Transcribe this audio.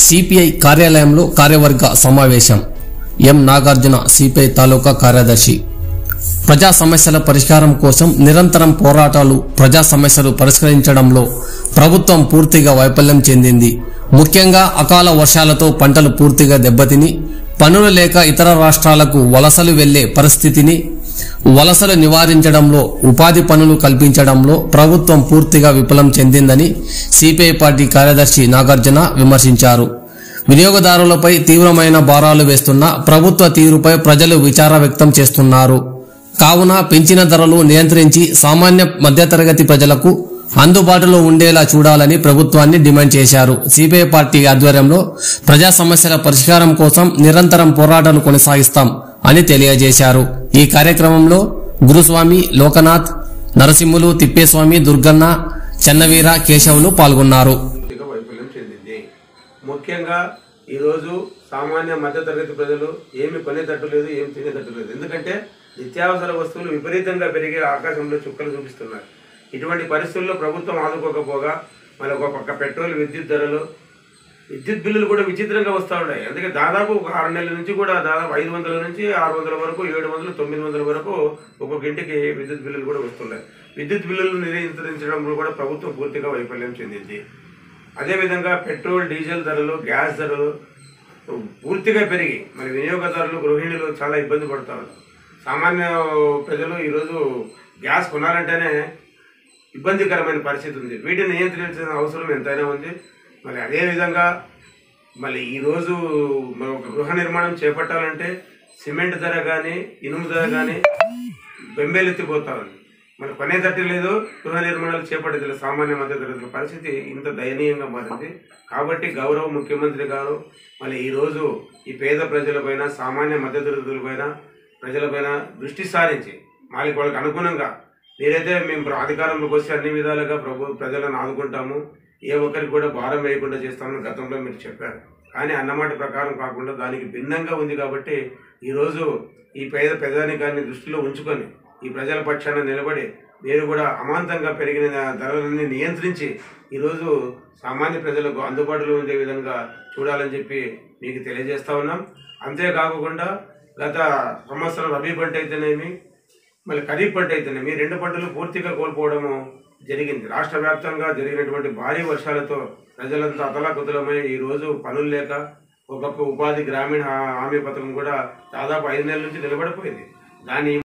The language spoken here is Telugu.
సిపిఐ కార్యాలయంలో కార్యవర్గ సమావేశం ఎం నాగార్జున సిపిఐ తాలూకా కార్యదర్శి ప్రజా సమస్యల పరిష్కారం కోసం నిరంతరం పోరాటాలు ప్రజా సమస్యలు పరిష్కరించడంలో ప్రభుత్వం పూర్తిగా వైఫల్యం చెందింది ముఖ్యంగా అకాల వర్షాలతో పంటలు పూర్తిగా దెబ్బతిని పనులు లేక ఇతర రాష్ట్రాలకు వలసలు వెళ్లే పరిస్థితిని వలసలు నివారించడంలో ఉపాధి పనులు కల్పించడంలో ప్రభుత్వం పూర్తిగా విఫలం చెందిందని సిపిఐ పార్టీ కార్యదర్శి నాగార్జున విమర్శించారు వినియోగదారులపై తీవ్రమైన భారాలు వేస్తున్న ప్రభుత్వ తీరుపై ప్రజలు విచార వ్యక్తం చేస్తున్నారు కావున పెంచిన ధరలు నియంత్రించి సామాన్య మధ్యతరగతి ప్రజలకు అందుబాటులో ఉండేలా చూడాలని ప్రభుత్వాన్ని డిమాండ్ చేశారు సిపిఐ పార్టీ ఆధ్వర్యంలో ప్రజా సమస్యల పరిష్కారం కోసం నిరంతరం పోరాటాలు కొనసాగిస్తాం అని తెలియజేశారు ఈ కార్యక్రమంలో గురుస్వామి లోకనాథ్ నరసింహులు తిప్పేస్వామి దుర్గన్న చెన్నవీర కేశవులు పాల్గొన్నారు పూర్తిగా వైఫల్యం చెందింది ముఖ్యంగా ఈరోజు సామాన్య మధ్యతరగతి ప్రజలు ఏమి కొనేటట్టు లేదు ఏమి తినేటట్టు లేదు ఎందుకంటే నిత్యావసర వస్తువులు విపరీతంగా పెరిగే ఆకాశంలో చుక్కలు చూపిస్తున్నారు ఇటువంటి పరిస్థితుల్లో ప్రభుత్వం ఆదుకోకపోగా మళ్ళీ ఒక పక్క పెట్రోల్ విద్యుత్ ధరలు విద్యుత్ బిల్లులు కూడా విచిత్రంగా వస్తూ ఉన్నాయి అందుకే దాదాపు ఒక ఆరు నెలల నుంచి కూడా దాదాపు ఐదు వందల నుంచి ఆరు వందల వరకు ఏడు వందలు తొమ్మిది వందల వరకు ఒక్కొక్క ఇంటికి విద్యుత్ బిల్లులు కూడా వస్తున్నాయి విద్యుత్ బిల్లులు నియంత్రించడంలో కూడా ప్రభుత్వం పూర్తిగా వైఫల్యం చెందింది అదేవిధంగా పెట్రోల్ డీజిల్ ధరలు గ్యాస్ ధరలు పూర్తిగా పెరిగి మరి వినియోగదారులు గృహిణులు చాలా ఇబ్బంది పడతారు సామాన్య ప్రజలు ఈరోజు గ్యాస్ కొనాలంటేనే ఇబ్బందికరమైన పరిస్థితి ఉంది వీటిని నియంత్రించిన అవసరం ఎంతైనా ఉంది మరి అదేవిధంగా మళ్ళీ ఈరోజు మరి ఒక గృహ నిర్మాణం చేపట్టాలంటే సిమెంట్ ధర కానీ ఇనుము ధర కానీ బెంబేలెత్తిపోతా ఉంది మరి కొనేటట్టు లేదు గృహ నిర్మాణాలు చేపట్టేది లేదు సామాన్య మధ్యతరగతుల పరిస్థితి ఇంత దయనీయంగా మారింది కాబట్టి గౌరవ ముఖ్యమంత్రి గారు మళ్ళీ ఈరోజు ఈ పేద ప్రజలపైన సామాన్య మధ్యతరగతులపైన ప్రజలపైన దృష్టి సారించి వాళ్ళకి వాళ్ళకి అనుగుణంగా మీరైతే మేము ప్ర- అధికారంలోకి వస్తే అన్ని విధాలుగా ప్రభు ప్రజలను ఆదుకుంటాము ఏ ఒక్కరికి కూడా భారం వేయకుండా చేస్తామని గతంలో మీరు చెప్పారు కానీ అన్నమాట ప్రకారం కాకుండా దానికి భిన్నంగా ఉంది కాబట్టి ఈరోజు ఈ పేద ప్రజానికాన్ని దృష్టిలో ఉంచుకొని ఈ ప్రజల పక్షాన నిలబడి మీరు కూడా అమాంతంగా పెరిగిన ధరలన్నీ నియంత్రించి ఈరోజు సామాన్య ప్రజలకు అందుబాటులో ఉండే విధంగా చూడాలని చెప్పి మీకు తెలియజేస్తా ఉన్నాం అంతేకాకుండా గత సంవత్సరం రబీ పంట అయితేనేమి మళ్ళీ ఖరీఫ్ పంట అయితేనేమి రెండు పంటలు పూర్తిగా కోల్పోవడము జరిగింది రాష్ట్ర వ్యాప్తంగా జరిగినటువంటి భారీ వర్షాలతో ప్రజలంతా అతలాకుతలమై ఈ రోజు పనులు లేక ఒకప్పుడు ఉపాధి గ్రామీణ హా- హామీ పథకం కూడా దాదాపు ఐదు నెలల నుంచి నిలబడిపోయింది దాని